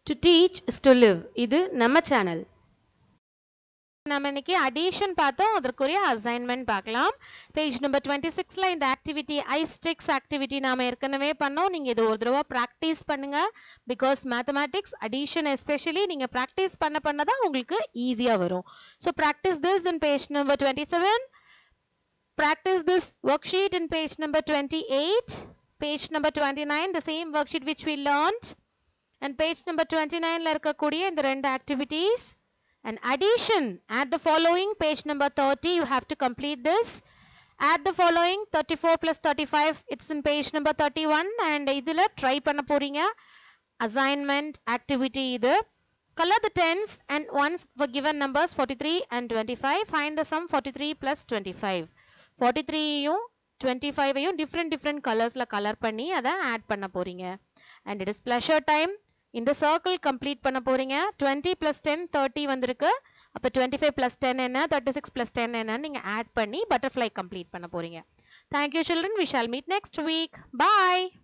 to teach is to live இது நம்ம channel நம்ம இன்னைக்கு அடிஷன் பார்த்தோம் அதற்குரிய அசைன்மெண்ட் பார்க்கலாம் பேஜ் நம்பர் டுவெண்ட்டி சிக்ஸில் இந்த ஆக்டிவிட்டி ஐஸ்டிக்ஸ் ஆக்டிவிட்டி நாம் ஏற்கனவே பண்ணோம் நீங்கள் இது ஒரு தடவை ப்ராக்டிஸ் பண்ணுங்கள் பிகாஸ் மேத்தமேட்டிக்ஸ் அடிஷன் எஸ்பெஷலி நீங்கள் ப்ராக்டிஸ் பண்ண பண்ண தான் உங்களுக்கு ஈஸியாக வரும் so practice this in page number twenty seven practice this worksheet in page number 28 page number 29 the same worksheet which we learned and page number 29 ல இருக்கக்கூடிய இந்த ரெண்டு activities and addition add the following page number 30 you have to complete this add the following 34 plus 35 it's in page number 31 and இதுல try பண்ண போறீங்க assignment activity இது color the tens and ones for given numbers 43 and 25 find the sum 43 plus 25 forty த்ரீயும் twenty ஃபைவையும் different different கலர்ஸில் colour பண்ணி அதை add பண்ண போகிறீங்க and it is pleasure time இந்த சர்க்கிள் கம்ப்ளீட் பண்ண போகிறீங்க டுவெண்ட்டி ப்ளஸ் டென் தேர்ட்டி வந்திருக்கு அப்போ டுவெண்ட்டி ஃபைவ் ப்ளஸ் டென் என்ன தேர்ட்டி சிக்ஸ் ப்ளஸ் டென் என்னன்னு நீங்கள் ஆட் பண்ணி பட்டர்ஃப்ளை கம்ப்ளீட் பண்ண போகிறீங்க thank you children we shall meet next week bye